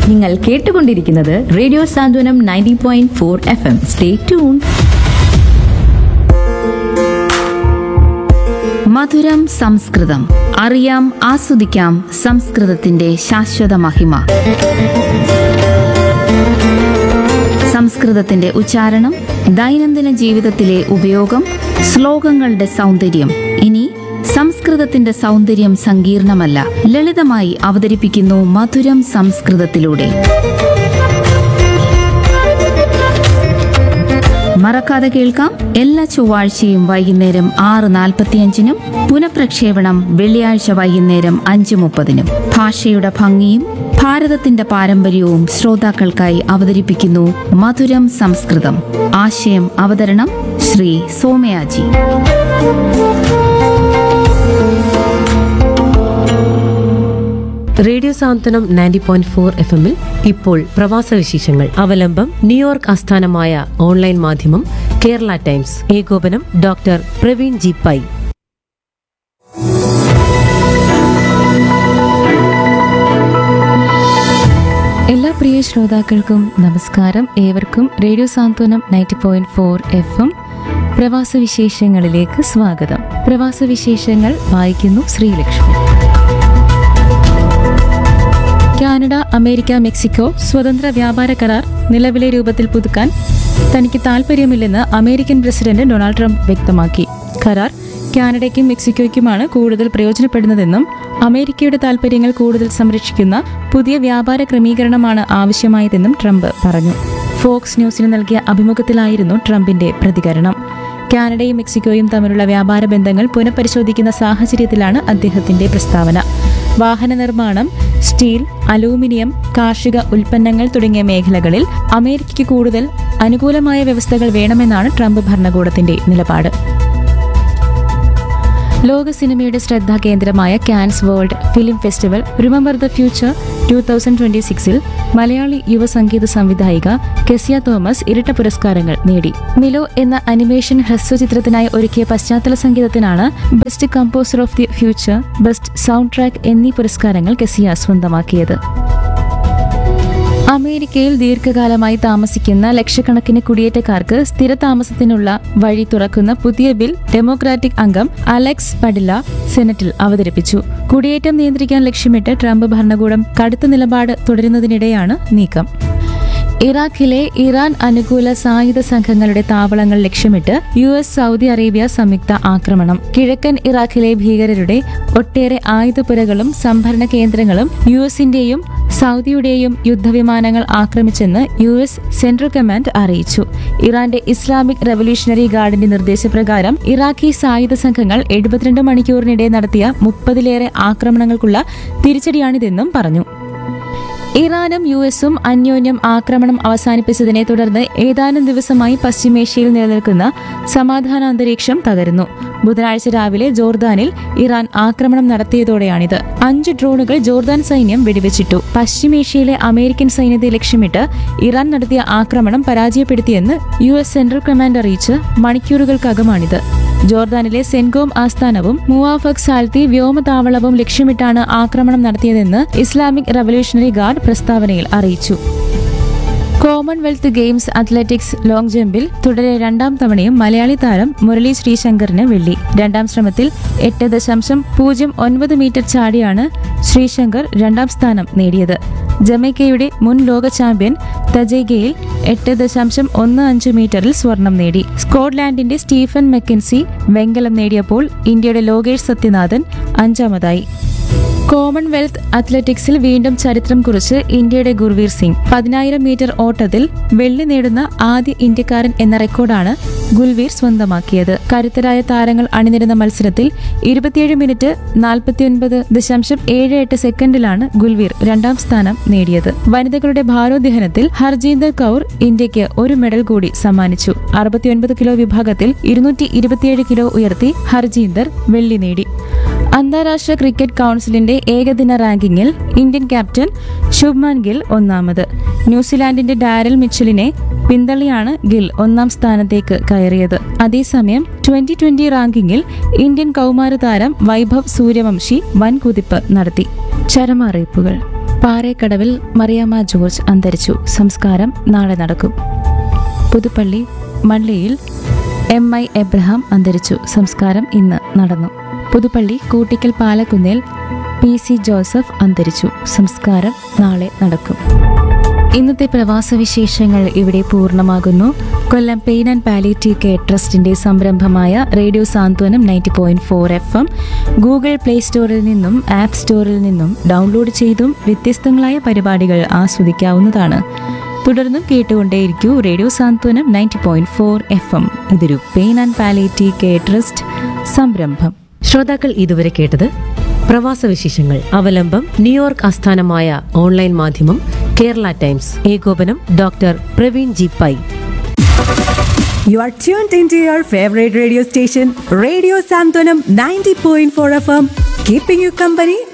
നിങ്ങൾ കേട്ടുകൊണ്ടിരിക്കുന്നത് radio Santhwanam ninety point four F M stay tune മധുരം സംസ്കൃതം അറിയാം ആസ്വദിക്കാം സംസ്കൃതത്തിന്റെ ശാശ്വത മഹിമ സംസ്കൃതത്തിന്റെ ഉച്ചാരണം ദൈനംദിന ജീവിതത്തിലെ ഉപയോഗം ശ്ലോകങ്ങളുടെ സൗന്ദര്യം ഇനി സംസ്കൃതത്തിന്റെ സൗന്ദര്യം സങ്കീർണമല്ല ലളിതമായി അവതരിപ്പിക്കുന്നു മധുരം സംസ്കൃതത്തിലൂടെ മറക്കാതെ കേൾക്കാം എല്ലാ ചൊവ്വാഴ്ചയും വൈകുന്നേരം ആറ് നാൽപ്പത്തിയഞ്ചിനും പുനഃപ്രക്ഷേപണം വെള്ളിയാഴ്ച വൈകുന്നേരം അഞ്ച് മുപ്പതിനും ഭാഷയുടെ ഭംഗിയും ഭാരതത്തിന്റെ പാരമ്പര്യവും ശ്രോതാക്കൾക്കായി അവതരിപ്പിക്കുന്നു മധുരം സംസ്കൃതം ആശയം അവതരണം Shri Somayaji radio Santhwanam ninety point four F എമ്മിൽ ഇപ്പോൾ പ്രവാസ വിശേഷങ്ങൾ അവലംബം ന്യൂയോർക്ക് ആസ്ഥാനമായ ഓൺലൈൻ മാധ്യമം കേരള ടൈംസ് ഏകോപനം ഡോക്ടർ പ്രവീൺ ജി പൈ എല്ലാ പ്രിയ ശ്രോതാക്കൾക്കും നമസ്കാരം ഏവർക്കും radio Santhwanam ninety point four F M പ്രവാസ വിശേഷങ്ങളിലേക്ക് സ്വാഗതം പ്രവാസ വിശേഷങ്ങൾ വായിക്കുന്നു ശ്രീലക്ഷ്മി കാനഡ അമേരിക്ക മെക്സിക്കോ സ്വതന്ത്ര വ്യാപാര കരാർ നിലവിലെ രൂപത്തിൽ പുതുക്കാൻ തനിക്ക് താൽപ്പര്യമില്ലെന്ന് അമേരിക്കൻ പ്രസിഡന്റ് ഡൊണാൾഡ് ട്രംപ് വ്യക്തമാക്കി കരാർ കാനഡയ്ക്കും മെക്സിക്കോയ്ക്കുമാണ് കൂടുതൽ പ്രയോജനപ്പെടുന്നതെന്നും അമേരിക്കയുടെ താൽപ്പര്യങ്ങൾ കൂടുതൽ സംരക്ഷിക്കുന്ന പുതിയ വ്യാപാര ക്രമീകരണമാണ് ആവശ്യമായതെന്നും ട്രംപ് പറഞ്ഞു ഫോക്സ് ന്യൂസിന് നൽകിയ അഭിമുഖത്തിലായിരുന്നു ട്രംപിന്റെ പ്രതികരണം കാനഡയും മെക്സിക്കോയും തമ്മിലുള്ള വ്യാപാര ബന്ധങ്ങൾ പുനഃപരിശോധിക്കുന്ന സാഹചര്യത്തിലാണ് അദ്ദേഹത്തിന്റെ പ്രസ്താവന വാഹന നിർമ്മാണം സ്റ്റീൽ അലൂമിനിയം കാർഷിക ഉൽപ്പന്നങ്ങൾ തുടങ്ങിയ മേഖലകളിൽ അമേരിക്കയ്ക്ക് കൂടുതൽ അനുകൂലമായ വ്യവസ്ഥകൾ വേണമെന്നാണ് ട്രംപ് ഭരണകൂടത്തിന്റെ നിലപാട് ലോക സിനിമയുടെ ശ്രദ്ധാ കേന്ദ്രമായ Cannes world film festival remember the future two thousand twenty സിക്സിൽ മലയാളി യുവ സംഗീത സംവിധായിക കെസിയ തോമസ് ഇരട്ട പുരസ്കാരങ്ങൾ നേടി മിലോ എന്ന അനിമേഷൻ ഹ്രസ്വചിത്രത്തിനായി ഒരുക്കിയ പശ്ചാത്തല സംഗീതത്തിനാണ് best composer of the future best soundtrack എന്നീ പുരസ്കാരങ്ങൾ കെസിയ സ്വന്തമാക്കിയത് അമേരിക്കയിൽ ദീർഘകാലമായി താമസിക്കുന്ന ലക്ഷക്കണക്കിന് കുടിയേറ്റക്കാർക്ക് സ്ഥിരതാമസത്തിനുള്ള വഴി തുറക്കുന്ന പുതിയ ബിൽ ഡെമോക്രാറ്റിക് അംഗം അലക്സ് പഡില സെനറ്റിൽ അവതരിപ്പിച്ചു കുടിയേറ്റം നിയന്ത്രിക്കാൻ ലക്ഷ്യമിട്ട് ട്രംപ് ഭരണകൂടം കടുത്ത നിലപാട് തുടരുന്നതിനിടെയാണ് നീക്കം ഇറാഖിലെ ഇറാൻ അനുകൂല സായുധ സംഘങ്ങളുടെ താവളങ്ങൾ ലക്ഷ്യമിട്ട് യു എസ് സൗദി അറേബ്യ സംയുക്ത ആക്രമണം കിഴക്കൻ ഇറാഖിലെ ഭീകരരുടെ ഒട്ടേറെ ആയുധപുരകളും സംഭരണ കേന്ദ്രങ്ങളും യു എസിന്റെയും സൗദിയുടെയും യുദ്ധവിമാനങ്ങൾ ആക്രമിച്ചെന്ന് യു എസ് സെൻട്രൽ കമാൻഡ് അറിയിച്ചു ഇറാന്റെ ഇസ്ലാമിക് റവല്യൂഷണറി ഗാർഡിന്റെ നിർദ്ദേശപ്രകാരം ഇറാഖി സായുധ സംഘങ്ങൾ എഴുപത്തിരണ്ട് മണിക്കൂറിനിടെ നടത്തിയ മുപ്പതിലേറെ ആക്രമണങ്ങൾക്കുള്ള തിരിച്ചടിയാണിതെന്നും പറഞ്ഞു ഇറാനും യു എസും അന്യോന്യം ആക്രമണം അവസാനിപ്പിച്ചതിനെ തുടർന്ന് ഏതാനും ദിവസമായി പശ്ചിമേഷ്യയിൽ നിലനിൽക്കുന്ന സമാധാന അന്തരീക്ഷം തകരുന്നു ബുധനാഴ്ച രാവിലെ ജോർദാനിൽ ഇറാൻ ആക്രമണം നടത്തിയതോടെയാണിത് അഞ്ച് ഡ്രോണുകൾ ജോർദാൻ സൈന്യം വെടിവെച്ചിട്ടു പശ്ചിമേഷ്യയിലെ അമേരിക്കൻ സൈന്യത്തെ ലക്ഷ്യമിട്ട് ഇറാൻ നടത്തിയ ആക്രമണം പരാജയപ്പെടുത്തിയെന്ന് യു എസ് സെൻട്രൽ കമാൻഡ് അറിയിച്ച് മണിക്കൂറുകൾക്കകമാണിത് ജോർദാനിലെ സെൻഗോം ആസ്ഥാനവും മുവാഫക് സാൽത്തി വ്യോമതാവളവും ലക്ഷ്യമിട്ടാണ് ആക്രമണം നടത്തിയതെന്ന് ഇസ്ലാമിക് റവല്യൂഷണറി ഗാർഡ് പ്രസ്താവനയിൽ അറിയിച്ചു കോമൺവെൽത്ത് ഗെയിംസ് അത്ലറ്റിക്സ് ലോങ് ജമ്പിൽ തുടരെ രണ്ടാം തവണയും മലയാളി താരം മുരളി ശ്രീശങ്കറിന് വെള്ളി രണ്ടാം ശ്രമത്തിൽ എട്ട് ദശാംശം പൂജ്യം ഒൻപത് മീറ്റർ ചാടിയാണ് ശ്രീശങ്കർ രണ്ടാം സ്ഥാനം നേടിയത് ജമൈക്കയുടെ മുൻ ലോക ചാമ്പ്യൻ തജൈഗയിൽ എട്ട് ദശാംശം ഒന്ന് അഞ്ച് മീറ്ററിൽ സ്വർണം നേടി സ്കോട്ട്ലാൻഡിന്റെ സ്റ്റീഫൻ മെക്കൻസി വെങ്കലം നേടിയപ്പോൾ ഇന്ത്യയുടെ ലോകേഷ് സത്യനാഥൻ അഞ്ചാമതായി കോമൺവെൽത്ത് അത്ലറ്റിക്സിൽ വീണ്ടും ചരിത്രം കുറിച്ച് ഇന്ത്യയുടെ ഗുർവീർ സിംഗ് പതിനായിരം മീറ്റർ ഓട്ടത്തിൽ വെള്ളി നേടുന്ന ആദ്യ ഇന്ത്യക്കാരൻ എന്ന റെക്കോർഡാണ് ഗുൽവീർ സ്വന്തമാക്കിയത് കരുത്തരായ താരങ്ങൾ അണിനിരുന്ന മത്സരത്തിൽ ഇരുപത്തിയേഴ് മിനിറ്റ് നാൽപ്പത്തിയൊൻപത് ദശാംശം ഏഴ് എട്ട് സെക്കൻഡിലാണ് ഗുൽവീർ രണ്ടാം സ്ഥാനം നേടിയത് വനിതകളുടെ ഭാരോദ്വഹനത്തിൽ ഹർജീന്ദർ കൗർ ഇന്ത്യക്ക് ഒരു മെഡൽ കൂടി സമ്മാനിച്ചു അറുപത്തിയൊൻപത് കിലോ വിഭാഗത്തിൽ ഇരുന്നൂറ്റി ഇരുപത്തിയേഴ് കിലോ ഉയർത്തി ഹർജീന്ദർ വെള്ളി നേടി അന്താരാഷ്ട്ര ക്രിക്കറ്റ് കൗൺസിലിന്റെ ഏകദിന റാങ്കിങ്ങിൽ ഇന്ത്യൻ ക്യാപ്റ്റൻ ശുഭ്മാൻ ഗിൽ ഒന്നാമത് ന്യൂസിലാൻഡിന്റെ ഡാരൽ മിച്ചലിനെ പിന്തള്ളിയാണ് ഗിൽ ഒന്നാം സ്ഥാനത്തേക്ക് കയറിയത് അതേസമയം ട്വന്റി ട്വന്റി റാങ്കിങ്ങിൽ ഇന്ത്യൻ കൗമാര താരം വൈഭവ് സൂര്യവംശി വൻ കുതിപ്പ് നടത്തി ചരമറിയിപ്പുകൾ പാറേക്കടവിൽ മറിയാമ്മ ജോർജ് അന്തരിച്ചു സംസ്കാരം നാളെ നടക്കും പുതുപ്പള്ളി മള്ളിയിൽ എം ഐ എബ്രഹാം അന്തരിച്ചു സംസ്കാരം ഇന്ന് നടന്നു Puthuppally Koottickal Palakkunnel P C Joseph അന്തരിച്ചു സംസ്കാരം നാളെ നടക്കും ഇന്നത്തെ പ്രവാസ വിശേഷങ്ങൾ ഇവിടെ പൂർണ്ണമാകുന്നു Kollam pain and palliative care ട്രസ്റ്റിന്റെ സംരംഭമായ radio Santhwanam ninety point four F M Google play സ്റ്റോറിൽ നിന്നും ആപ്പ് സ്റ്റോറിൽ നിന്നും ഡൗൺലോഡ് ചെയ്തും വ്യത്യസ്തങ്ങളായ പരിപാടികൾ ആസ്വദിക്കാവുന്നതാണ് തുടർന്നും കേട്ടുകൊണ്ടേയിരിക്കൂ radio Santhwanam ninety point four F M ഇതൊരു pain and palliative care trust സംരംഭം ശ്രോതാക്കൾ ഇതുവരെ കേട്ടത് പ്രവാസ വിശേഷങ്ങൾ അവലംബം ന്യൂയോർക്ക് ആസ്ഥാനമായ ഓൺലൈൻ മാധ്യമം കേരള ടൈംസ് ഏകോപനം doctor Praveen G Pai You are tuned into your favorite radio station, Radio Santonam 90.4 FM, keeping you company